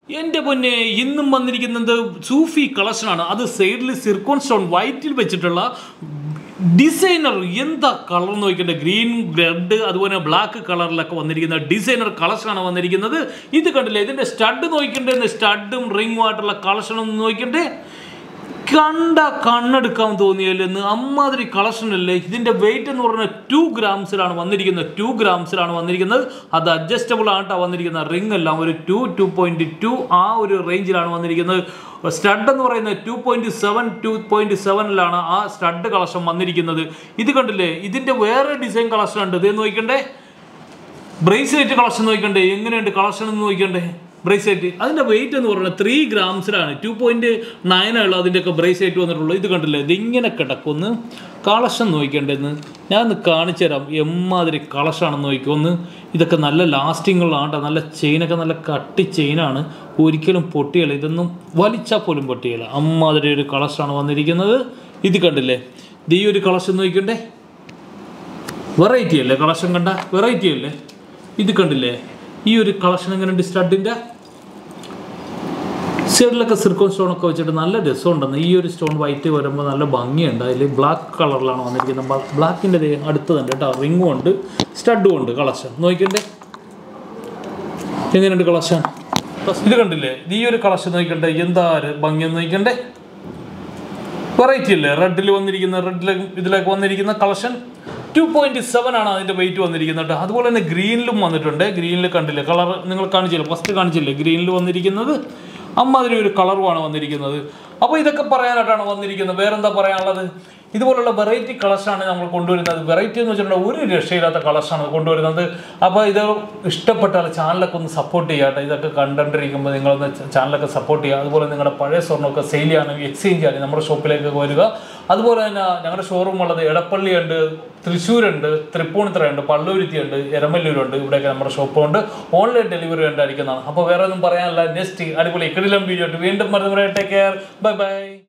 എൻ്റെ പൊന്നെ ഇന്നും വന്നിരിക്കുന്നത് സൂഫി കളക്ഷനാണ് അത് സൈഡിൽ സിർക്കോൺ സ്റ്റോൺ വൈറ്റിൽ വെച്ചിട്ടുള്ള ഡിസൈനർ എന്താ കളർ നോക്കിയിട്ട് ഗ്രീൻ റെഡ് അതുപോലെ ബ്ലാക്ക് കളറിലൊക്കെ വന്നിരിക്കുന്ന ഡിസൈനർ കളക്ഷനാണ് വന്നിരിക്കുന്നത് ഇത് കണ്ടില്ലേ ഇതിൻ്റെ സ്റ്റഡ് നോക്കിണ്ടേ സ്റ്റഡും റിങ്ങും ആയിട്ടുള്ള കളക്ഷനും നോക്കിണ്ടേ കണ്ട കണ്ണെടുക്കാൻ തോന്നിയല്ലെന്ന് അമ്മാതിരി കളക്ഷൻ അല്ലേ ഇതിന്റെ വെയിറ്റ് എന്ന് പറഞ്ഞാൽ ടു ഗ്രാംസിലാണ് വന്നിരിക്കുന്നത് ടു ഗ്രാംസിലാണ് വന്നിരിക്കുന്നത് അത് അഡ്ജസ്റ്റബിൾ ആയിട്ടാണ് വന്നിരിക്കുന്നത് റിംഗ് എല്ലാം ഒരു ടു ടു പോയിന്റ് ടു ആ ഒരു റേഞ്ചിലാണ് വന്നിരിക്കുന്നത് സ്റ്റഡ് എന്ന് പറയുന്നത് two point seven two point സെവനിലാണ് ആ സ്റ്റഡ് കളക്ഷൻ വന്നിരിക്കുന്നത് ഇത് കണ്ടില്ലേ ഇതിന്റെ വേറെ ഡിസൈൻ കളക്ഷൻ ഉണ്ട് ഇത് നോക്കണ്ടേ ബ്രേസ്ലെറ്റ് കളക്ഷൻ നോക്കണ്ടേ എങ്ങനെയുണ്ട് കളക്ഷൻ എന്ന് നോക്കണ്ടേ ബ്രേസ്ലെറ്റ് അതിൻ്റെ വെയിറ്റ് എന്ന് പറയുന്നത് ത്രീ ഗ്രാംസിലാണ് ടു പോയിൻറ്റ് നയനുള്ള അതിൻ്റെയൊക്കെ ബ്രേസ്ലെറ്റ് വന്നിട്ടുള്ളൂ ഇത് കണ്ടില്ലേ ഇത് ഇങ്ങനെ കിടക്കൊന്ന് കളക്ഷൻ നോക്കിക്കണ്ടെന്ന് ഞാൻ ഒന്ന് കാണിച്ചു തരാം എമ്മാതിരി കളക്ഷനാണെന്ന് നോക്കിക്കൊന്ന് ഇതൊക്കെ നല്ല ലാസ്റ്റിങ്ങുള്ളതാണ് കേട്ടോ നല്ല ചെയിനൊക്കെ നല്ല കട്ടി ചെയിനാണ് ഒരിക്കലും പൊട്ടിയല്ല ഇതൊന്നും വലിച്ചാൽ പോലും പൊട്ടിയല്ല അമ്മാതിരി ഒരു കളക്ഷനാണ് വന്നിരിക്കുന്നത് ഇത് കണ്ടില്ലേ ഇത് ഈ ഒരു കളക്ഷൻ നോക്കിക്കണ്ടേ വെറൈറ്റി അല്ലേ കളക്ഷൻ കണ്ട വെറൈറ്റി അല്ലേ ഇത് കണ്ടില്ലേ ഈ ഒരു കളക്ഷൻ എങ്ങനെയുണ്ട് സ്റ്റഡിൻ്റെ സൈഡിലൊക്കെ സിർക്കോൺ സ്റ്റോൺ ഒക്കെ വെച്ചിട്ട് നല്ല രസമുണ്ടെന്ന് ഈ ഒരു സ്റ്റോൺ വൈറ്റ് വരുമ്പോൾ നല്ല ഭംഗിയുണ്ട് അതിൽ ബ്ലാക്ക് കളറിലാണ് വന്നിരിക്കുന്നത് ബ്ലാക്കിൻ്റെ അടുത്തതുണ്ട് കേട്ടോ റിങ്ങും ഉണ്ട് സ്റ്റഡും ഉണ്ട് കളക്ഷൻ നോക്കണ്ടേ എങ്ങനെയുണ്ട് കളക്ഷൻ ഇത് കണ്ടില്ലേ ഇത് ഈ ഒരു കളക്ഷൻ നോക്കണ്ടേ എന്താ ഒരു ഭംഗിയെന്ന് നോക്കണ്ടേ വെറൈറ്റി അല്ലേ റെഡിൽ വന്നിരിക്കുന്ന റെഡിലേക്ക് ഇതിലേക്ക് വന്നിരിക്കുന്ന കളക്ഷൻ ടു പോയിന്റ് സെവൻ ആണ് അതിന്റെ വെയിറ്റ് വന്നിരിക്കുന്നത് കേട്ടോ അതുപോലെ തന്നെ ഗ്രീനിലും വന്നിട്ടുണ്ട് ഗ്രീനിൽ കണ്ടില്ലേ കളർ നിങ്ങൾ കാണിച്ചില്ലേ ഫസ്റ്റ് കാണിച്ചില്ലേ ഗ്രീനിൽ വന്നിരിക്കുന്നത് അമ്മാതിരി ഒരു കളറുമാണ് വന്നിരിക്കുന്നത് അപ്പോൾ ഇതൊക്കെ പറയാനായിട്ടാണ് വന്നിരിക്കുന്നത് വേറെന്താ പറയാനുള്ളത് ഇതുപോലുള്ള വെറൈറ്റി കളക്ഷനാണ് നമ്മൾ കൊണ്ടുവരുന്നത് വെറൈറ്റി എന്ന് വെച്ചിട്ടുണ്ടെങ്കിൽ ഒരു രക്ഷയില്ലാത്ത കളക്ഷനാണ് കൊണ്ടുവരുന്നത് അപ്പോൾ ഇത് ഇഷ്ടപ്പെട്ടാൽ ചാനലൊക്കെ ഒന്ന് സപ്പോർട്ട് ചെയ്യുക കേട്ടോ ഇതൊക്കെ കണ്ടുകൊണ്ടിരിക്കുമ്പോൾ നിങ്ങളൊന്ന് ചാനലൊക്കെ സപ്പോർട്ട് ചെയ്യുക അതുപോലെ നിങ്ങളുടെ പഴയ സ്വർണ്ണമൊക്കെ സെയിൽ ചെയ്യാനും എക്സ്ചേഞ്ച് ചെയ്യാനും നമ്മുടെ ഷോപ്പിലേക്ക് വരിക അതുപോലെ തന്നെ ഞങ്ങളുടെ ഷോറൂം ഉള്ളത് എടപ്പള്ളിയുണ്ട് തൃശ്ശൂരുണ്ട് തൃപ്പൂണിത്തുറയുണ്ട് പള്ളുരുത്തിയുണ്ട് എരമല്ലൂരുണ്ട് ഇവിടെയൊക്കെ നമ്മുടെ ഷോപ്പുണ്ട് ഓൺലൈൻ ഡെലിവറി ഉണ്ടായിരിക്കുന്നതാണ് അപ്പോൾ വേറെ ഒന്നും പറയാനില്ല നെക്സ്റ്റ് അടിപൊളി കിടിലം വീഡിയോ വീണ്ടും മരുന്ന് ടേക്ക് കെയർ ബൈ ബൈ